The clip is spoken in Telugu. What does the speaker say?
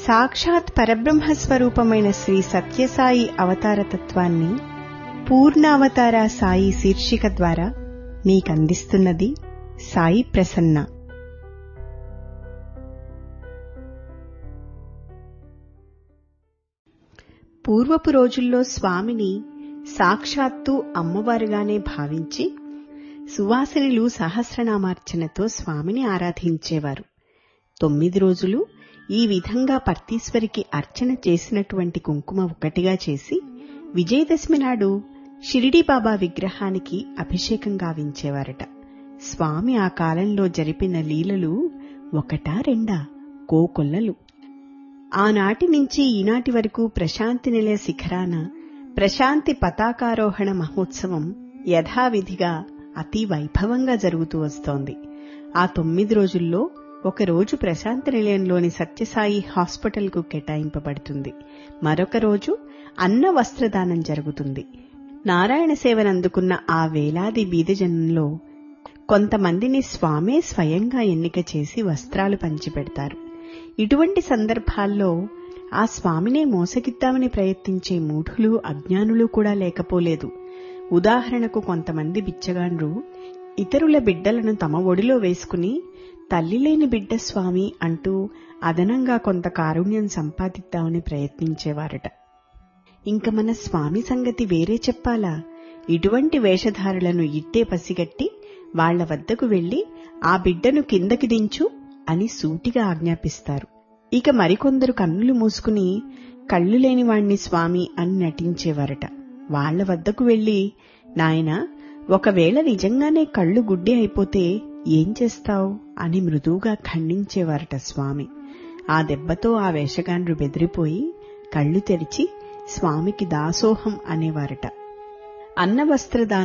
సాక్షాత్ పరబ్రహ్మ స్వరూపమైన శ్రీ సత్యసాయి అవతార తత్వాన్ని పూర్ణావతార సాయి శీర్షిక ద్వారా మీకందిస్తున్నది సాయి ప్రసన్న పూర్వపు రోజుల్లో స్వామిని సాక్షాత్తు అమ్మవారుగానే భావించి సువాసినులు సహస్రనామార్చనతో స్వామిని ఆరాధించేవారు తొమ్మిది రోజులు ఈ విధంగా పర్తీశ్వరికి అర్చన చేసినటువంటి కుంకుమ ఒకటిగా చేసి విజయదశమి నాడు షిరిడి బాబా విగ్రహానికి అభిషేకం గావించేవారట స్వామి ఆ కాలంలో జరిపిన లీలలు ఒకటా రెండా కోకొల్లలు ఆనాటి నుంచి ఈనాటి వరకు ప్రశాంతి నిలయ శిఖరాన ప్రశాంతి పతాకారోహణ మహోత్సవం యథావిధిగా అతి వైభవంగా జరుగుతూ వస్తోంది ఆ తొమ్మిది రోజుల్లో ఒక రోజు ప్రశాంతి నిలయంలోని సత్యసాయి హాస్పిటల్కు కేటాయింపబడుతుంది మరొక రోజు అన్న వస్త్రదానం జరుగుతుంది నారాయణ సేవనందుకున్న ఆ వేలాది బీదజనంలో కొంతమందిని స్వామే స్వయంగా ఎన్నిక చేసి వస్త్రాలు పంచిపెడతారు ఇటువంటి సందర్భాల్లో ఆ స్వామినే మోసగిద్దామని ప్రయత్నించే మూఢులు అజ్ఞానులు కూడా లేకపోలేదు ఉదాహరణకు కొంతమంది బిచ్చగాండ్రు ఇతరుల బిడ్డలను తమ ఒడిలో వేసుకుని తల్లిలేని బిడ్డ స్వామి అంటూ అదనంగా కొంత కారుణ్యం సంపాదిద్దామని ప్రయత్నించేవారట ఇంక మన స్వామి సంగతి వేరే చెప్పాలా ఇటువంటి వేషధారులను ఇట్టే పసిగట్టి వాళ్ల వద్దకు వెళ్లి ఆ బిడ్డను కిందకి దించు అని సూటిగా ఆజ్ఞాపిస్తారు ఇక మరికొందరు కన్నులు మూసుకుని కళ్ళు లేని వాణ్ణి స్వామి అని నటించేవారట వాళ్ల వద్దకు వెళ్లి నాయనా ఒకవేళ నిజంగానే కళ్ళు గుడ్డి అయిపోతే ఏం చేస్తావు అని మృదువుగా ఖండించేవారట స్వామి ఆ దెబ్బతో ఆ వేషగాండ్రు బెదిరిపోయి కళ్ళు తెరిచి స్వామికి దాసోహం అనేవారట అన్న వస్త్రదానం